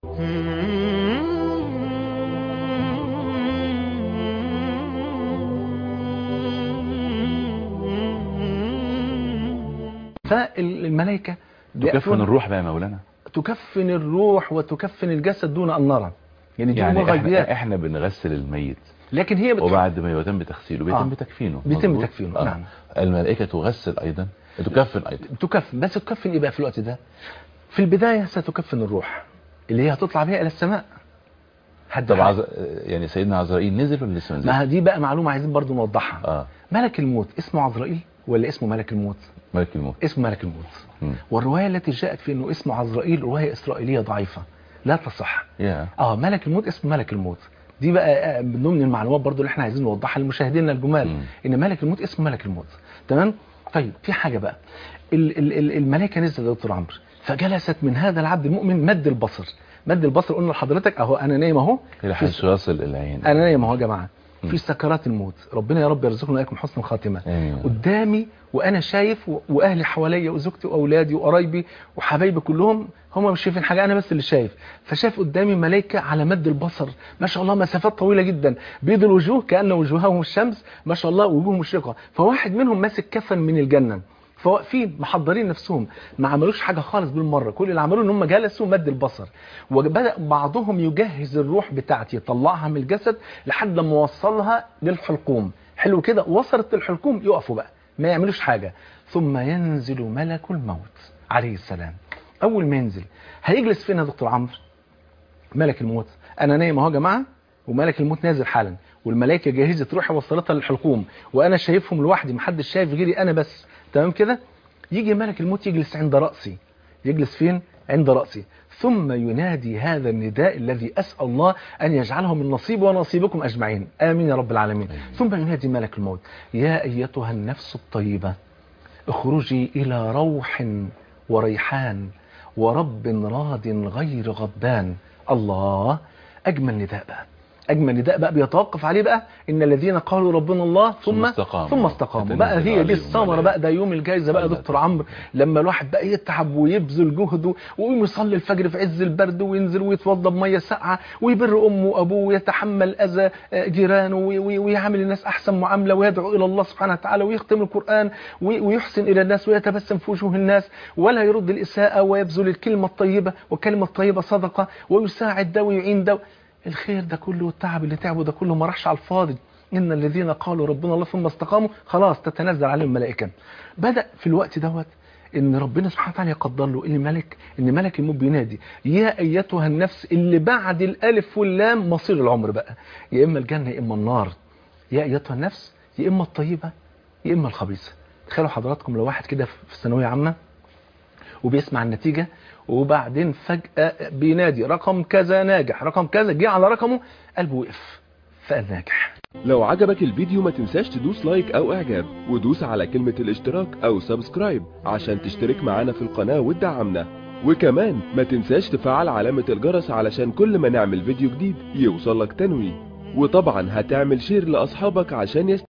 فالملائكة تكفن بيأتون- الروح بقى يا مولانا تكفن الروح وتكفن الجسد دون أن نرى يعني دي يعني أمور غيبيات احنا, احنا بنغسل الميت لكن هي بت... وبعد ما يتم تغسيله بيتم آه. تكفينه بيتم مظبوط؟ تكفينه، آه. نعم. الملائكة تغسل ايضا تكفن ايضا تكفن بس تكفن ايه بقى في الوقت ده في البداية ستكفن الروح اللي هي هتطلع بيها إلى السماء حد طب حاجة. عز... يعني سيدنا عزرائيل نزل ولا لسه ما نزلش؟ ما دي بقى معلومة عايزين برضو نوضحها اه ملك الموت اسمه عزرائيل ولا اسمه ملك الموت ملك الموت اسمه ملك الموت مم. والرواية التي جاءت في انه اسمه عزرائيل رواية اسرائيلية ضعيفة لا تصح يا اه ملك الموت اسمه ملك الموت دي بقى آه، من ضمن المعلومات برضو اللي احنا عايزين نوضحها لمشاهدينا الجمال مم. ان ملك الموت اسمه ملك الموت تمام طيب في حاجة بقى ال- ال- ال- الملائكة نزلت يا دكتور عمرو فجلست من هذا العبد المؤمن مد البصر مد البصر قلنا لحضرتك اهو انا نايم اهو الى في حيث يصل العين انا نايم اهو يا جماعه مم. في سكرات الموت ربنا يا رب يرزقنا واياكم حسن الخاتمه آمين. قدامي وانا شايف و- واهلي حواليا وزوجتي واولادي وقرايبي وحبايبي كلهم هم مش شايفين حاجه انا بس اللي شايف فشايف قدامي ملائكه على مد البصر ما شاء الله مسافات طويله جدا بيض الوجوه كان وجوههم الشمس ما شاء الله وجوه مشرقه فواحد منهم ماسك كفن من الجنه فواقفين محضرين نفسهم ما عملوش حاجه خالص بالمره كل اللي عملوه ان هم جلسوا مد البصر وبدا بعضهم يجهز الروح بتاعتي يطلعها من الجسد لحد لما وصلها للحلقوم حلو كده وصلت للحلقوم يقفوا بقى ما يعملوش حاجه ثم ينزل ملك الموت عليه السلام اول ما ينزل هيجلس فين يا دكتور عمرو ملك الموت انا نايم اهو يا جماعه وملك الموت نازل حالا والملائكه جهزت روحي وصلتها للحلقوم وانا شايفهم لوحدي محدش شايف غيري انا بس تمام كده يجي ملك الموت يجلس عند راسي يجلس فين عند راسي ثم ينادي هذا النداء الذي اسال الله ان يجعله من نصيبي ونصيبكم اجمعين امين يا رب العالمين ثم ينادي ملك الموت يا ايتها النفس الطيبه اخرجي الى روح وريحان ورب راض غير غضبان الله اجمل نداء بقى اجمل نداء بقى بيتوقف عليه بقى ان الذين قالوا ربنا الله ثم ثم استقاموا. ثم استقاموا تتنزل بقى هي دي عليهم الثمره الملائكة. بقى ده يوم الجايزه بقى يا الله دكتور عمرو لما الواحد بقى يتعب ويبذل جهده ويقوم يصلي الفجر في عز البرد وينزل ويتوضى بميه ساقعه ويبر امه وابوه ويتحمل اذى آه، جيرانه وي- وي- ويعامل الناس احسن معامله ويدعو الى الله سبحانه وتعالى ويختم القران وي- ويحسن الى الناس ويتبسم في وجوه الناس ولا يرد الاساءه ويبذل الكلمه الطيبه والكلمه الطيبه صدقه ويساعد ده ويعين ده الخير ده كله والتعب اللي تعبه ده كله ما راحش على الفاضي ان الذين قالوا ربنا الله ثم استقاموا خلاص تتنزل عليهم الملائكه بدا في الوقت دوت ان ربنا سبحانه وتعالى يقدر له ان ملك ان ملك الموت بينادي يا ايتها النفس اللي بعد الالف واللام مصير العمر بقى يا اما الجنه يا اما النار يا ايتها النفس يا اما الطيبه يا اما الخبيثه تخيلوا حضراتكم لو واحد كده في ثانويه عامه وبيسمع النتيجه وبعدين فجاه بينادي رقم كذا ناجح رقم كذا جه على رقمه قلبه وقف فقال ناجح لو عجبك الفيديو ما تنساش تدوس لايك او اعجاب ودوس على كلمة الاشتراك او سبسكرايب عشان تشترك معانا في القناة وتدعمنا وكمان ما تنساش تفعل علامة الجرس علشان كل ما نعمل فيديو جديد يوصلك تنويه وطبعا هتعمل شير لاصحابك عشان يست...